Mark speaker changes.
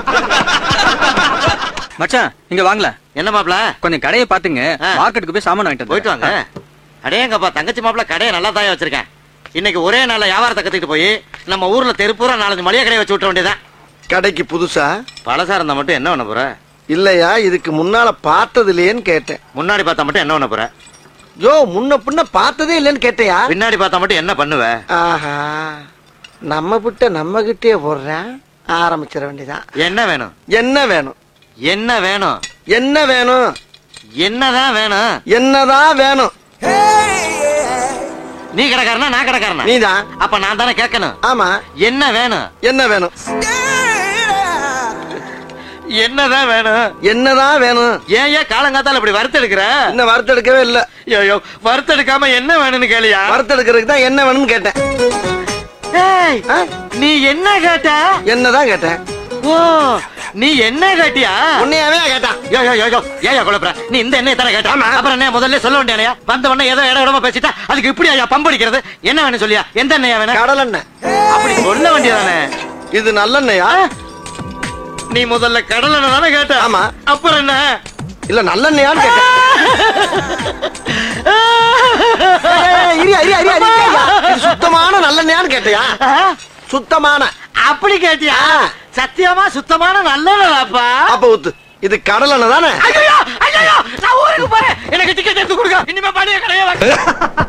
Speaker 1: மச்சான் இங்க வாங்கல
Speaker 2: என்ன மாப்ள
Speaker 1: கொஞ்சம் கடையை பாத்துங்க
Speaker 2: ஆ.
Speaker 1: மார்க்கெட்டுக்கு போய் சாமான் வாங்கிட்டு
Speaker 2: போயிட்டு வாங்க அடேங்கப்பா தங்கச்சி மாப்ள கடையை நல்லா தாயா வச்சிருக்கேன் இன்னைக்கு ஒரே நாள்ல வியாபாரத்தை கத்துக்கிட்டு போய் நம்ம ஊர்ல தெருப்பூரா நாலஞ்சு மளிகை கடையை வச்சு விட்ட வேண்டியதான்
Speaker 3: கடைக்கு புதுசா
Speaker 2: பழசா இருந்தா மட்டும் என்ன பண்ண போற
Speaker 3: இல்லையா இதுக்கு முன்னால பார்த்தது இல்லையேன்னு கேட்டேன்
Speaker 2: முன்னாடி பார்த்தா மட்டும் என்ன பண்ண போற
Speaker 3: யோ முன்ன பின்ன பார்த்ததே இல்லைன்னு கேட்டையா
Speaker 2: பின்னாடி பார்த்தா மட்டும் என்ன பண்ணுவ
Speaker 3: ஆஹா நம்ம விட்ட நம்ம கிட்டே போடுறேன் ஆரம்பிச்சிட வேண்டியதான்
Speaker 2: என்ன வேணும்
Speaker 3: என்ன வேணும்
Speaker 2: என்ன வேணும்
Speaker 3: என்ன வேணும்
Speaker 2: என்னதான் வேணும்
Speaker 3: என்னதான் வேணும்
Speaker 2: நீ கடைக்காரனா நான் கடைக்காரனா
Speaker 3: நீதான்
Speaker 2: அப்ப நான் தானே கேட்கணும்
Speaker 3: ஆமா
Speaker 2: என்ன வேணும்
Speaker 3: என்ன வேணும்
Speaker 2: என்னதான் வேணும்
Speaker 3: என்னதான் வேணும்
Speaker 2: ஏன் ஏன் காலங்காத்தால இப்படி வறுத்தெடுக்கிற
Speaker 3: இன்னும் வறுத்தெடுக்கவே இல்ல
Speaker 2: ஐயோ வறுத்தெடுக்காம என்ன வேணும்னு கேளியா
Speaker 3: வறுத்தெடுக்கிறதுக்கு தான் என்ன வேணும்னு கேட்டேன்
Speaker 2: ஏய்,
Speaker 3: ஆ?
Speaker 2: நீ என்ன கேட்ட
Speaker 3: என்னதான் கேட்டேன்
Speaker 2: ஓ நீ என்ன கேட்டியா
Speaker 3: உன்னையாவே கேட்டான்
Speaker 2: யோ யோ யோ யோ ஏயா குழப்பற நீ இந்த எண்ணெய் தானே கேட்ட
Speaker 3: ஆமா.
Speaker 2: அப்புறம் என்ன முதல்ல சொல்ல வேண்டியானயா வந்த உடனே ஏதோ இட இடமா பேசிட்டா அதுக்கு இப்படி ஐயா பம்படிக்கிறது என்ன வேணும் சொல்லியா எந்த எண்ணெயா வேணும்
Speaker 3: கடல் எண்ணெய்
Speaker 2: அப்படி சொல்ல வேண்டியதானே
Speaker 3: இது நல்லெண்ணெயா
Speaker 2: நீ முதல்ல கடல் எண்ணெய் தானே கேட்ட
Speaker 3: ஆமா.
Speaker 2: அப்புறம் என்ன
Speaker 3: இல்ல நல்லெண்ணெயான்னு கேட்டேன் ஏய், இரியா, இரியா, இரியா, இரியா, இரியா. இது சுத்தமான நல்லெண்ணெயான்னு கேட்டியா
Speaker 2: ஆ?
Speaker 3: சுத்தமான
Speaker 2: அப்படி கேட்டியா
Speaker 3: ஆ.
Speaker 2: சத்தியமா சுத்தமான நல்லதாப்பா
Speaker 3: அப்ப ஊத்து இது கடல் எண்ணெய் தானே
Speaker 2: ஐயோ ஐயோ நான் ஊருக்கு போறேன் எனக்கு டிக்கெட் எடுத்து கொடுங்க இனிமே பழைய கடையே